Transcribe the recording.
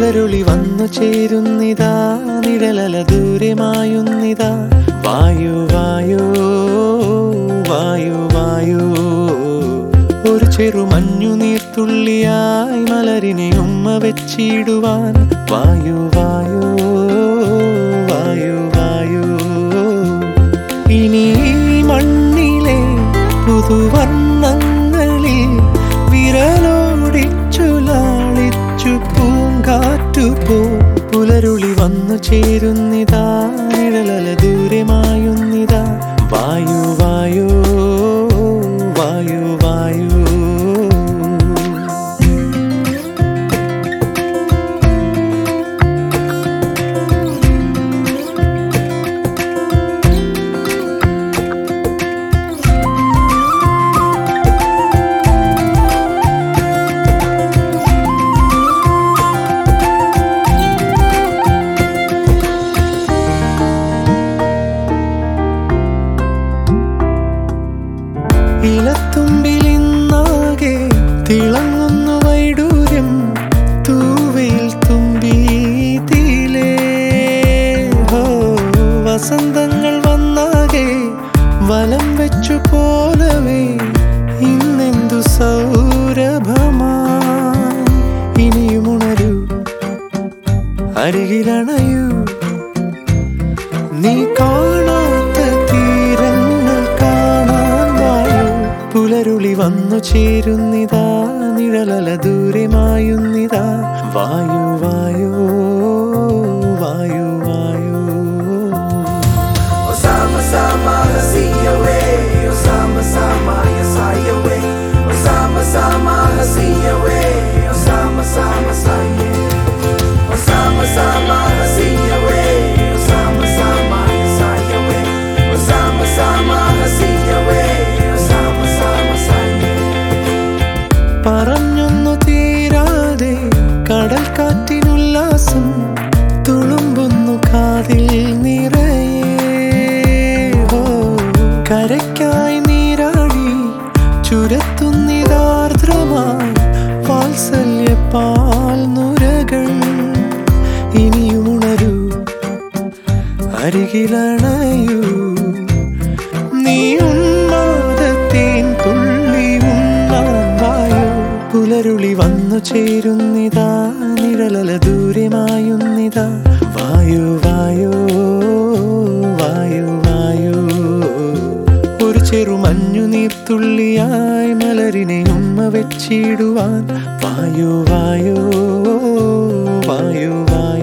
പുലരുളി വന്നു ചേരുന്നിതാ നിഴലല ദൂരമായുന്നിതാ വായു വായു വായു വായു ഒരു ചെറു മഞ്ഞു നീർത്തുള്ളിയായി മലരിനെ ഉമ്മ വെച്ചിടുവാൻ വായു വായു വായു വായു ഇനി ഈ മണ്ണിലെ പുതുവർണ്ണങ്ങളിൽ വിരലോടിച്ചു ലാളിച്ചു പൂങ്കാറ്റു പോ പുലരുളി വന്നു ചേരുന്നിതാ നിഴലല ദൂരമായുന്നിതാ വായു വായു വായു വായു ഇലത്തുമ്പിലിന്നാകെ തിളങ്ങുന്നു വൈഡൂര്യം തൂവയിൽ തുമ്പി തീലേ ഹോ വസന്തങ്ങൾ വന്നാകെ വലം വെച്ചു പോലവേ ഇന്നെന്തു സൗരഭമാ ഇനിയുമുണരൂ അരികിലണയൂ നീ കാണാത്ത തീരങ്ങൾ കാണാൻ വായു പുലരുളി വന്നു ചേരുന്നിതാ നിഴലല ദൂരമായുന്നിതാ വായു വായു വായു വായു Osama sama hasiyawe Osama sama yasayawe Osama sama hasiyawe Osama sama saye Osama sama hasiyawe Osama sama yasayawe Osama sama hasiyawe Osama sama saye പറഞ്ഞൊന്നു തീരാതെ കടൽ കാറ്റിനുല്ലാസം തുളുമ്പുന്നു കാതിൽ നിറയെ ഹോ, കരയ്ക്കായി നീരാടി ചുരത്തുന്നിതാർദ്രമായി വാത്സല്യ പാൽ നുരകൾ ഇനിയുണരൂ അരികിലണയൂ നീ ഉന്മാദത്തേൻ തുള്ളി ഉണ്ണാൻ വായോ പുലരുളി വന്നു ചേരുന്നിതാ നിഴലല ദൂരമായുന്നിതാ വായു വായു വായു വായു ഒരു ചെറു മഞ്ഞു നീർത്തുള്ളിയായി മലരിനെ ഉമ്മ വെച്ചിടുവാൻ വായു വായു വായു വായു